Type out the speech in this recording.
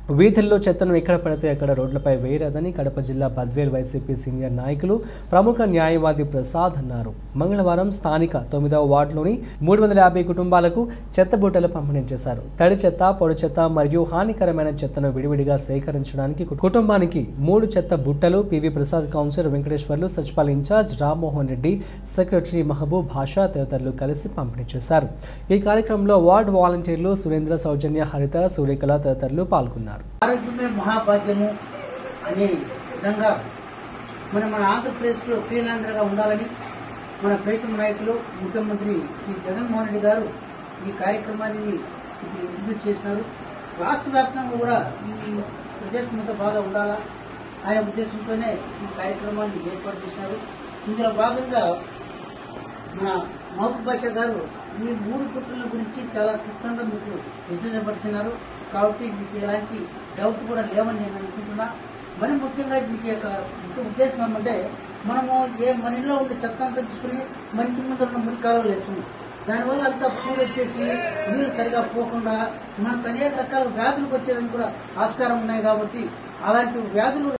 వీధుల్లో చెత్తను ఎక్కడ పడితే అక్కడ రోడ్లపై వేయరాదని కడప జిల్లా బద్వేల్ వైసీపీ సీనియర్ నాయకులు ప్రముఖ న్యాయవాది ప్రసాద్ అన్నారు మంగళవారం స్థానిక తొమ్మిదవ వార్డులోని మూడు వందల యాభై కుటుంబాలకు చెత్త బుట్టలు పంపిణీ చేశారు తడి చెత్త పొడి చెత్త మరియు హానికరమైన చెత్తను విడివిడిగా సేకరించడానికి కుటుంబానికి మూడు చెత్త బుట్టలు పివి ప్రసాద్ కౌన్సిలర్ వెంకటేశ్వర్లు సచివాలయ ఇన్ఛార్జ్ రామ్మోహన్ రెడ్డి సెక్రటరీ మహబూబ్ భాషా తదితరులు కలిసి పంపిణీ చేశారు ఈ కార్యక్రమంలో వార్డు వాలంటీర్లు సురేంద్ర సౌజన్య హరిత సూర్యకళ తదితరులు పాల్గొన్నారు ఆరోగ్యమే మహాభాగ్యము అనే విధంగా మనం మన ఆంధ్రప్రదేశ్లో క్లీనాంధ్రగా ఉండాలని మన ప్రీతం నాయకులు ముఖ్యమంత్రి శ్రీ జగన్మోహన్ రెడ్డి గారు ఈ కార్యక్రమాన్ని ఇప్పుడు ఇంట్రడ్యూస్ చేసినారు రాష్ట్ర వ్యాప్తంగా కూడా ఈ ప్రదేశం అంతా బాగా ఉండాలా ఆయన ఉద్దేశంతోనే ఈ కార్యక్రమాన్ని ఏర్పాటు చేసినారు ఇందులో భాగంగా మన మహబూబ్ బాషా గారు ఈ మూడు కుట్రల గురించి చాలా క్లుప్తంగా మీకు విశ్లేషపడుతున్నారు కాబట్టి మీకు ఎలాంటి డౌట్ కూడా లేవని నేను అనుకుంటున్నా మరి ముఖ్యంగా మీకు యొక్క ముఖ్య ఉద్దేశం ఏమంటే మనము ఏ మన ఇంట్లో ఉండే చెత్త అంతా తీసుకుని మన ఇంటి ముందు ఉన్న మురికాలు వేస్తున్నాం దానివల్ల అంతా పూలు వచ్చేసి నీళ్లు సరిగా పోకుండా మనకు అనేక రకాల వ్యాధులకు వచ్చేదని కూడా ఆస్కారం ఉన్నాయి కాబట్టి అలాంటి వ్యాధులు